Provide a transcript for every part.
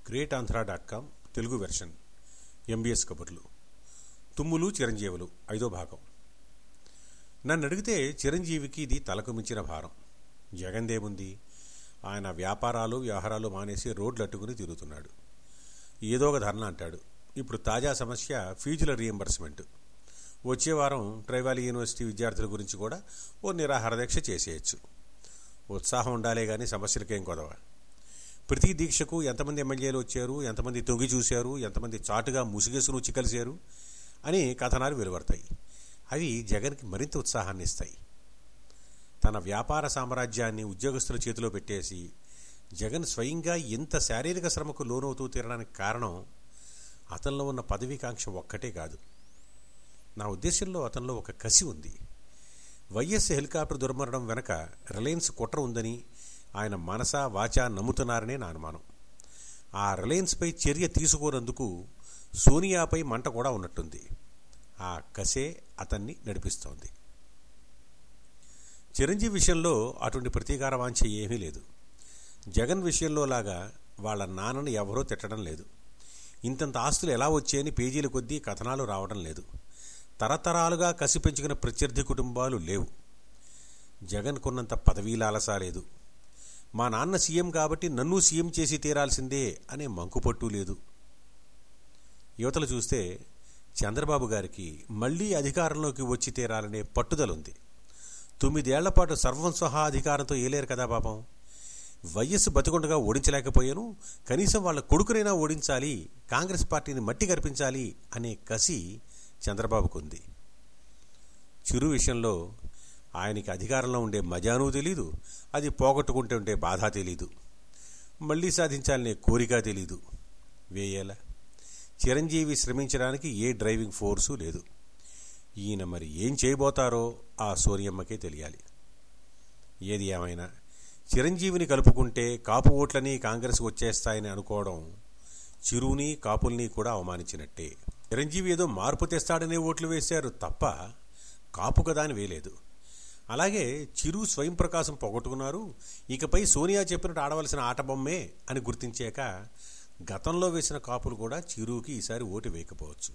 great Andhra dot com Telugu version MBS కబుర్లు తుమ్ములు చిరంజీవులు ఐదో భాగం నన్ను అడిగితే చిరంజీవికి ఇది తలకు మించిన భారం జగందేముంది ఆయన వ్యాపారాలు వ్యవహారాలు మానేసి రోడ్లు అట్టుకుని తిరుగుతున్నాడు ఏదో ఒక ధర్నా అంటాడు ఇప్పుడు తాజా సమస్య ఫీజుల రీఎంబర్స్మెంట్ వచ్చే వారం ట్రైవాల్ యూనివర్సిటీ విద్యార్థుల గురించి కూడా ఓ నిరాహార దీక్ష చేసేయచ్చు ఉత్సాహం ఉండాలే కానీ సమస్యలకేం కొదవ ప్రతి దీక్షకు ఎంతమంది ఎమ్మెల్యేలు వచ్చారు ఎంతమంది తొంగి చూశారు ఎంతమంది చాటుగా ముసుగేసు రుచి కలిశారు అని కథనాలు వెలువడతాయి అవి జగన్కి మరింత ఉత్సాహాన్ని ఇస్తాయి తన వ్యాపార సామ్రాజ్యాన్ని ఉద్యోగస్తుల చేతిలో పెట్టేసి జగన్ స్వయంగా ఇంత శారీరక శ్రమకు లోనవుతూ తీరడానికి కారణం అతనిలో ఉన్న పదవీకాంక్ష ఒక్కటే కాదు నా ఉద్దేశంలో అతనిలో ఒక కసి ఉంది వైఎస్ హెలికాప్టర్ దుర్మరణం వెనక రిలయన్స్ కుట్ర ఉందని ఆయన మనస వాచ నమ్ముతున్నారనే నా అనుమానం ఆ రిలయన్స్పై చర్య తీసుకోనందుకు సోనియాపై మంట కూడా ఉన్నట్టుంది ఆ కసే అతన్ని నడిపిస్తోంది చిరంజీవి విషయంలో అటువంటి ప్రతీకార వాంఛ ఏమీ లేదు జగన్ విషయంలో లాగా వాళ్ళ నాన్నను ఎవరో తిట్టడం లేదు ఇంతంత ఆస్తులు ఎలా వచ్చాయని పేజీల కొద్దీ కథనాలు రావడం లేదు తరతరాలుగా కసి పెంచుకున్న ప్రత్యర్థి కుటుంబాలు లేవు జగన్ కొన్నంత పదవీ లాలసా లేదు మా నాన్న సీఎం కాబట్టి నన్ను సీఎం చేసి తీరాల్సిందే అనే మంకుపట్టు లేదు యువతలు చూస్తే చంద్రబాబు గారికి మళ్లీ అధికారంలోకి వచ్చి తీరాలనే పట్టుదలుంది తొమ్మిదేళ్ల పాటు సర్వం సహా అధికారంతో ఏలేరు కదా పాపం వైఎస్ బతికొండగా ఓడించలేకపోయాను కనీసం వాళ్ళ కొడుకునైనా ఓడించాలి కాంగ్రెస్ పార్టీని మట్టి కనిపించాలి అనే కసి చంద్రబాబుకు ఉంది చిరు విషయంలో ఆయనకి అధికారంలో ఉండే మజాను తెలీదు అది పోగొట్టుకుంటే ఉండే బాధ తెలీదు మళ్ళీ సాధించాలనే కోరిక తెలీదు వేయేలా చిరంజీవి శ్రమించడానికి ఏ డ్రైవింగ్ ఫోర్సు లేదు ఈయన మరి ఏం చేయబోతారో ఆ సూర్యమ్మకే తెలియాలి ఏది ఏమైనా చిరంజీవిని కలుపుకుంటే కాపు ఓట్లని కాంగ్రెస్ వచ్చేస్తాయని అనుకోవడం చిరుని కాపుల్ని కూడా అవమానించినట్టే చిరంజీవి ఏదో మార్పు తెస్తాడనే ఓట్లు వేశారు తప్ప కాపు కదా అని వేయలేదు అలాగే చిరు స్వయం ప్రకాశం పోగొట్టుకున్నారు ఇకపై సోనియా చెప్పినట్టు ఆడవలసిన ఆట బొమ్మే అని గుర్తించాక గతంలో వేసిన కాపులు కూడా చిరుకి ఈసారి ఓటు వేయకపోవచ్చు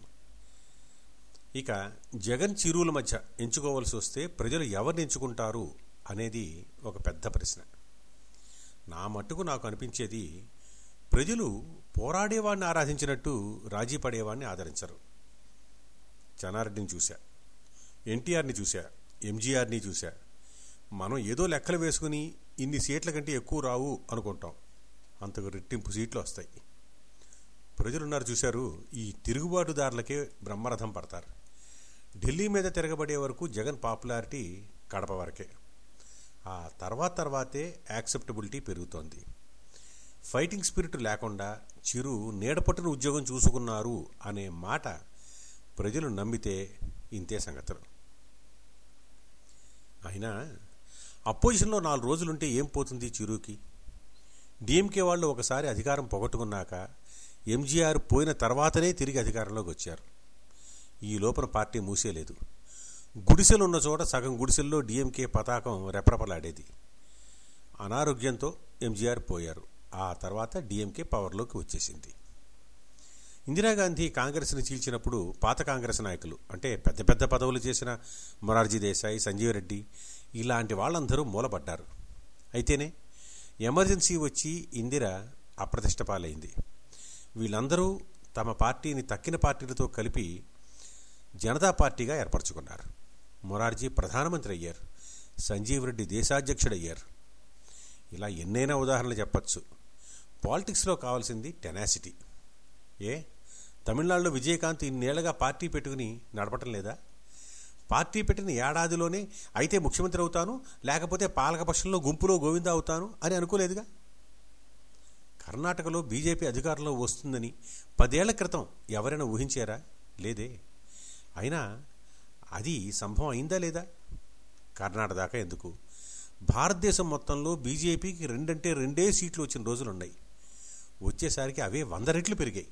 ఇక జగన్ చిరువుల మధ్య ఎంచుకోవాల్సి వస్తే ప్రజలు ఎవరిని ఎంచుకుంటారు అనేది ఒక పెద్ద ప్రశ్న నా మట్టుకు నాకు అనిపించేది ప్రజలు పోరాడేవాడిని ఆరాధించినట్టు రాజీ పడేవాడిని ఆదరించరు చెన్నారెడ్డిని చూశా ఎన్టీఆర్ని చూశా ఎంజీఆర్ని చూశా మనం ఏదో లెక్కలు వేసుకుని ఇన్ని సీట్ల కంటే ఎక్కువ రావు అనుకుంటాం అంతకు రెట్టింపు సీట్లు వస్తాయి ప్రజలున్నారు చూశారు ఈ తిరుగుబాటుదారులకే బ్రహ్మరథం పడతారు ఢిల్లీ మీద తిరగబడే వరకు జగన్ పాపులారిటీ కడప వరకే ఆ తర్వాత తర్వాతే యాక్సెప్టబిలిటీ పెరుగుతోంది ఫైటింగ్ స్పిరిట్ లేకుండా చిరు నీడపట్టున ఉద్యోగం చూసుకున్నారు అనే మాట ప్రజలు నమ్మితే ఇంతే సంగతులు అయినా అపోజిషన్లో నాలుగు రోజులుంటే ఏం పోతుంది చిరుకి డిఎంకే వాళ్ళు ఒకసారి అధికారం పొగట్టుకున్నాక ఎంజీఆర్ పోయిన తర్వాతనే తిరిగి అధికారంలోకి వచ్చారు ఈ లోపల పార్టీ మూసేలేదు గుడిసెలు ఉన్న చోట సగం గుడిసెల్లో డిఎంకే పతాకం రెప్రపలాడేది అనారోగ్యంతో ఎంజీఆర్ పోయారు ఆ తర్వాత డిఎంకే పవర్లోకి వచ్చేసింది ఇందిరాగాంధీ కాంగ్రెస్ని చీల్చినప్పుడు పాత కాంగ్రెస్ నాయకులు అంటే పెద్ద పెద్ద పదవులు చేసిన మొరార్జీ దేశాయ్ సంజీవ్ రెడ్డి ఇలాంటి వాళ్ళందరూ మూలపడ్డారు అయితేనే ఎమర్జెన్సీ వచ్చి ఇందిర అప్రతిష్ట పాలైంది వీళ్ళందరూ తమ పార్టీని తక్కిన పార్టీలతో కలిపి జనతా పార్టీగా ఏర్పరచుకున్నారు మొరార్జీ ప్రధానమంత్రి అయ్యారు సంజీవ్ రెడ్డి దేశాధ్యక్షుడయ్యారు ఇలా ఎన్నైనా ఉదాహరణలు చెప్పచ్చు పాలిటిక్స్లో కావాల్సింది టెనాసిటీ ఏ తమిళనాడులో విజయకాంత్ ఇన్నేళ్లుగా పార్టీ పెట్టుకుని నడపటం లేదా పార్టీ పెట్టిన ఏడాదిలోనే అయితే ముఖ్యమంత్రి అవుతాను లేకపోతే పాలకపక్షంలో గుంపులో గోవింద అవుతాను అని అనుకోలేదుగా కర్ణాటకలో బీజేపీ అధికారంలో వస్తుందని పదేళ్ల క్రితం ఎవరైనా ఊహించారా లేదే అయినా అది సంభవం అయిందా లేదా కర్ణాటక దాకా ఎందుకు భారతదేశం మొత్తంలో బీజేపీకి రెండంటే రెండే సీట్లు వచ్చిన రోజులున్నాయి వచ్చేసరికి అవే వంద రెట్లు పెరిగాయి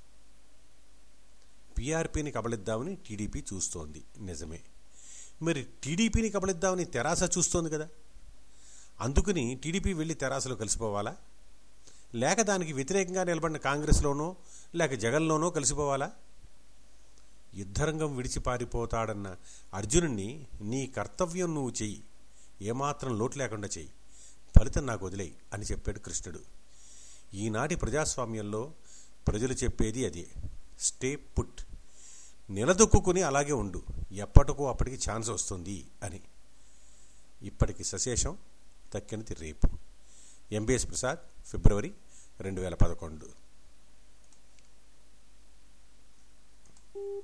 పీఆర్పీని కబలిద్దామని టీడీపీ చూస్తోంది నిజమే మరి టీడీపీని కబలిద్దామని తెరాస చూస్తోంది కదా అందుకని టీడీపీ వెళ్ళి తెరాసలో కలిసిపోవాలా లేక దానికి వ్యతిరేకంగా నిలబడిన కాంగ్రెస్లోనో లేక జగన్లోనో కలిసిపోవాలా యుద్ధరంగం విడిచి పారిపోతాడన్న అర్జునుణ్ణి నీ కర్తవ్యం నువ్వు చెయ్యి ఏమాత్రం లోటు లేకుండా చెయ్యి ఫలితం నాకు వదిలేయి అని చెప్పాడు కృష్ణుడు ఈనాటి ప్రజాస్వామ్యంలో ప్రజలు చెప్పేది అదే స్టే పుట్ నిలదొక్కుని అలాగే ఉండు ఎప్పటికో అప్పటికి ఛాన్స్ వస్తుంది అని ఇప్పటికి సశేషం తక్కినది రేపు ఎంబీఎస్ ప్రసాద్ ఫిబ్రవరి రెండు వేల పదకొండు